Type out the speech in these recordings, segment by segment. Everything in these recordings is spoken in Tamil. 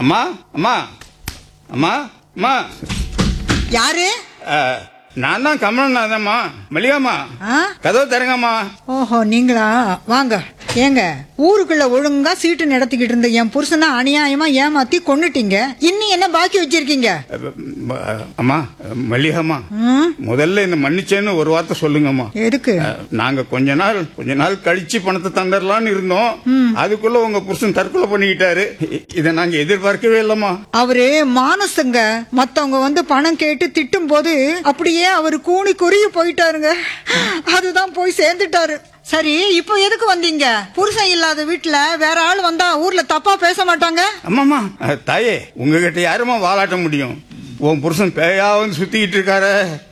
அம்மா அம்மா அம்மா அம்மா யாரு அஹ், நான் தான் கமலநாதம்மா மல்லிகாம்மா ஆ? கதவு தரங்கம்மா ஓஹோ நீங்களா வாங்க ஏங்க ஊருக்குள்ள ஒழுங்கா சீட்டு நடத்திக்கிட்டு இருந்த என் புருஷனை அநியாயமா ஏமாத்தி கொன்னுட்டீங்க இன்னும் என்ன பாக்கி வச்சிருக்கீங்க அஹ், அம்மா மல்லிகாம்மா ம்? முதல்ல இந்த மன்னிச்சேன்னு ஒரு வார்த்தை சொல்லுங்கம்மா எதுக்கு அஹ், நாங்க கொஞ்ச நாள் கொஞ்ச நாள் கழிச்சு பணத்தை தந்துடலாம்னு இருந்தோம் அதுக்குள்ள உங்க புருஷன் தற்கொலை பண்ணிக்கிட்டாரு இ- இதை நாங்க எதிர்பார்க்கவே இல்லம்மா அவரு மானசங்க மத்தவங்க வந்து பணம் கேட்டு திட்டும் போது அப்படியே அவரு கூணி குறுகி போயிட்டாருங்க அதுதான் போய் சேர்ந்துட்டாரு சரி இப்போ எதுக்கு வந்தீங்க புருஷன் இல்லாத வீட்டுல வேற ஆள் வந்தா ஊர்ல தப்பா பேச மாட்டாங்க அம்மாமா அஹ், தாயே உங்ககிட்ட யாருமா வாலாட்ட முடியும் உன் புருஷன் பேயா வந்து சுத்திக்கிட்டு இருக்காரு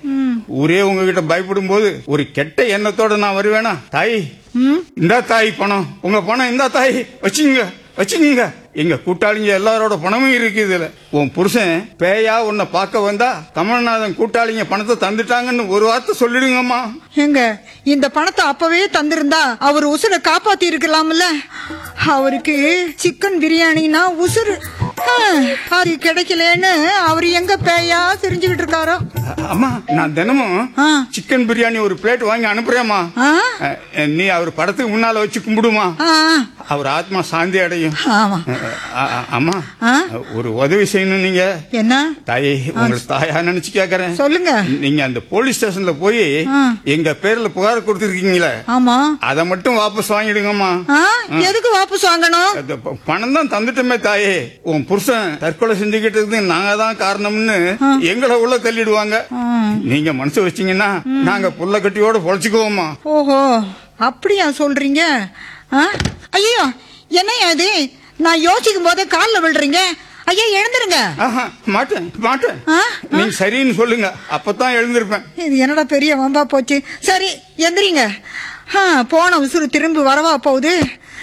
ஊரே உங்ககிட்ட பயப்படும் போது ஒரு கெட்ட எண்ணத்தோட நான் வருவேனா தாய் இந்தா தாய் பணம் உங்க பணம் இந்தா தாய் வச்சுங்க வச்சுங்க எங்க கூட்டாளிங்க எல்லாரோட பணமும் இருக்கு இதுல உன் புருஷன் பேயா உன்னை பார்க்க வந்தா கமல்நாதன் கூட்டாளிங்க பணத்தை தந்துட்டாங்கன்னு ஒரு வார்த்தை சொல்லிடுங்கம்மா எங்க இந்த பணத்தை அப்பவே தந்திருந்தா அவர் உசுரை காப்பாத்தி இருக்கலாம்ல அவருக்கு சிக்கன் பிரியாணினா உசுறு ஆ, அது கிடைக்கலன்னு அவர் எங்க பேயா தெரிஞ்சுக்கிட்டு இருக்காரோ அ- அம்மா நான் தினமும் ஆ. சிக்கன் பிரியாணி ஒரு பிளேட் வாங்கி அனுப்புறேம்மா ஆ? அஹ், நீ அவர் படத்துக்கு முன்னால வச்சு கும்பிடுமா ஆ, அவர் ஆத்மா சாந்தி அடையும் ஆமா அஹ், அ- அ- அம்மா ஆ? ஒரு உதவி செய்யணும் நீங்க என்ன தாயே உங்களுக்கு தாயா நினைச்சு கேக்குறேன் சொல்லுங்க நீங்க அந்த போலீஸ் ஸ்டேஷன்ல போய் ஆ. எங்க பேர்ல புகார் கொடுத்துருக்கீங்களே ஆமா அதை மட்டும் வாபஸ் வாங்கிடுங்கம்மா ஆ, எதுக்கு வாபஸ் வாங்கணும் அந்த ப- பணம் தான் தந்துட்டோமே தாயே உன் புருஷன் தற்கொலை செஞ்சுக்கிட்டதுக்கு நாங்க தான் காரணம்னு எங்களை உள்ள தள்ளிடுவாங்க நீங்க மனசு வச்சீங்கன்னா நாங்க புள்ள கட்டியோட பொழைச்சுக்குவோம்மா ஓஹோ அப்படியா சொல்றீங்க ஆ? ஐயோ என்னையா இது நான் யோசிக்கும் போதே காலில் விழுறீங்க ஐயா எழுந்துருங்க ஆஹா மாட்டேன் மாட்டேன் ஆ? நீங்க சரின்னு சொல்லுங்க அப்பதான் எழுந்திருப்பேன் இது என்னடா பெரிய வம்பா போச்சு சரி எந்திரிங்க ஆ, போன உசுறு திரும்பி வரவா போகுது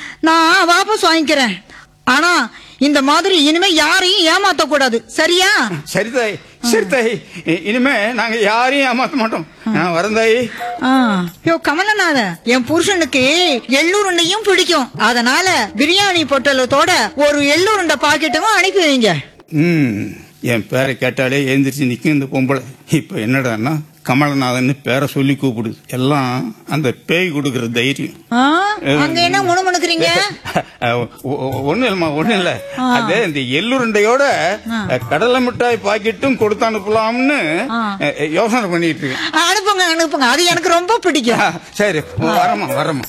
நான் வாபஸ் வாங்கிக்கிறேன் ஆனா இந்த மாதிரி இனிமே யாரையும் ஏமாத்த கூடாது சரியா சரி தாய் சரி தாய் இ- இனிமே நாங்க யாரையும் ஏமாத்த மாட்டோம் நான் வரேன் தாய் ஆ, யோ கமலநாத என் புருஷனுக்கு எள்ளுருண்டையும் பிடிக்கும் அதனால பிரியாணி பொட்டலத்தோட ஒரு எள்ளுருண்டை பாக்கெட்டும் அனுப்பி வைங்க ம் என் பேரை கேட்டாலே எழுந்திரிச்சு நிற்கும் இந்த பொம்பளை இப்போ என்னடான்னா கமலநாதன் பேரை சொல்லி கூப்பிடுது எல்லாம் அந்த பேய் கொடுக்குற தைரியம் ஆ, அங்க என்ன முணுமுணுக்குறீங்க ஒன்றும் இல்லைம்மா ஒன்றும் இல்லை அது இந்த எள்ளுருண்டையோட கடலை மிட்டாய் பாக்கெட்டும் கொடுத்து அனுப்பலாம்னு அஹ், யோசனை பண்ணிட்டு இருக்கேன் அனுப்புங்க அனுப்புங்க அது எனக்கு ரொம்ப பிடிக்கும் ஆ, சரி வரமா வரமா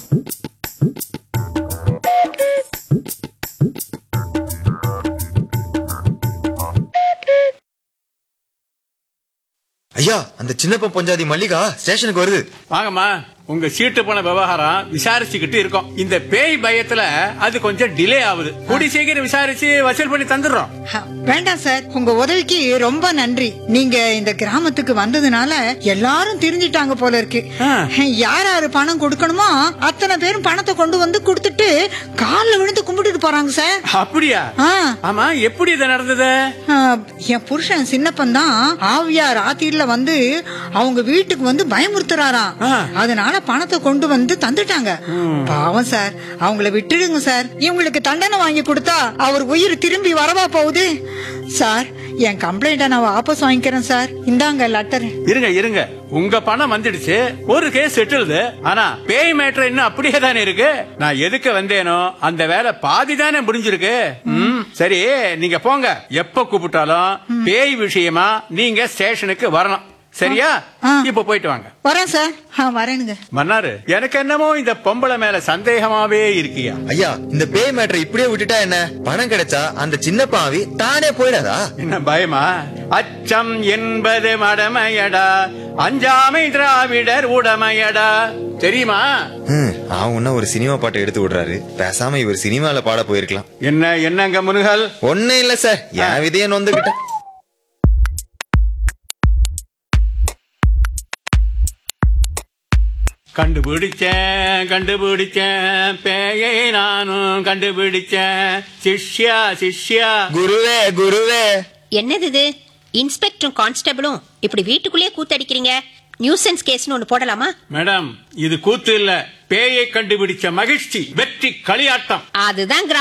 ஐயா அந்த சின்னப்ப பொஞ்சாதி மல்லிகா ஸ்டேஷனுக்கு வருது வாங்கம்மா உங்க சீட்டு போன விவகாரம் விசாரிச்சுக்கிட்டு இருக்கோம் இந்த பேய் பயத்துல அது கொஞ்சம் டிலே ஆகுது கூடி சீக்கிரம் விசாரிச்சு வசூல் பண்ணி தந்துடுறோம் ஹ, வேண்டாம் சார் உங்க உதவிக்கு ரொம்ப நன்றி நீங்க இந்த கிராமத்துக்கு வந்ததுனால எல்லாரும் தெரிஞ்சிட்டாங்க போல இருக்கு ஆ. யார் யாரு பணம் கொடுக்கணுமோ அத்தனை பேரும் பணத்தை கொண்டு வந்து கொடுத்துட்டு காலில் விழுந்து கும்பிட்டுட்டு போறாங்க சார் அப்படியா ஆ. ஆமா எப்படி இது நடந்தது ஆ, என் புருஷன் சின்னப்பன் தான் ஆவியார் ஆத்தீர்ல வந்து அவங்க வீட்டுக்கு வந்து பயமுறுத்துறாராம் ஆ. அதனால பணத்தை கொண்டு வந்து தந்துட்டாங்க பாவம் சார் அவங்கள விட்டுடுங்க சார் இவங்களுக்கு தண்டனை வாங்கி கொடுத்தா அவர் உயிர் திரும்பி வரவா போகுது சார் என் கம்ப்ளைண்ட்டை நான் வாபஸ் வாங்கிக்கிறேன் சார் இந்தாங்க லெட்டர் இருங்க இருங்க உங்க பணம் வந்துடுச்சு ஒரு கேஸ் செட்டில்து ஆனா பேய் மேட்டர் இன்னும் அப்படியே தானே இருக்கு நான் எதுக்கு வந்தேனோ அந்த வேலை பாதி தானே முடிஞ்சிருக்கு ம், சரி நீங்க போங்க எப்ப கூப்பிட்டாலும் பேய் விஷயமா நீங்க ஸ்டேஷனுக்கு வரணும் சரியா ஆ. இப்ப போயிட்டு வாங்க வரேன் சார் ஆ வரேனுங்க மன்னாரு எனக்கு என்னமோ இந்த பொம்பளை மேல சந்தேகமாவே இருக்கியா ஐயா இந்த பேய் மேட்டரை இப்படியே விட்டுட்டா என்ன பணம் கிடைச்சா அந்த சின்ன பாவி தானே போயிடாதா என்ன பயமா அச்சம் என்பது மடமையடா அஞ்சாமை திராவிடர் உடமையடா தெரியுமா ஹம், அவன் உன்ன ஒரு சினிமா பாட்டை எடுத்து விடுறாரு பேசாம இவர் சினிமால பாட போயிருக்கலாம் என்ன என்னங்க முருகல் ஒண்ணும் இல்ல சார் என் விதைய நொந்துகிட்டேன் கண்டுபிடிச்சேன் கண்டுபிடிச்சேன் பேயை நானும் கண்டுபிடிச்சேன் சிஷ்யா சிஷ்யா குருவே குருவே என்னது இது இன்ஸ்பெக்டரும் கான்ஸ்டபிளும் இப்படி வீட்டுக்குள்ளேயே கூத்தடிக்கிறீங்க நியூசன்ஸ் கேஸ்னு ஒன்னு போடலாமா மேடம் இது கூத்து இல்ல பேயை கண்டுபிடிச்ச மகிழ்ச்சி வெற்றி களியாட்டம் அதுதான்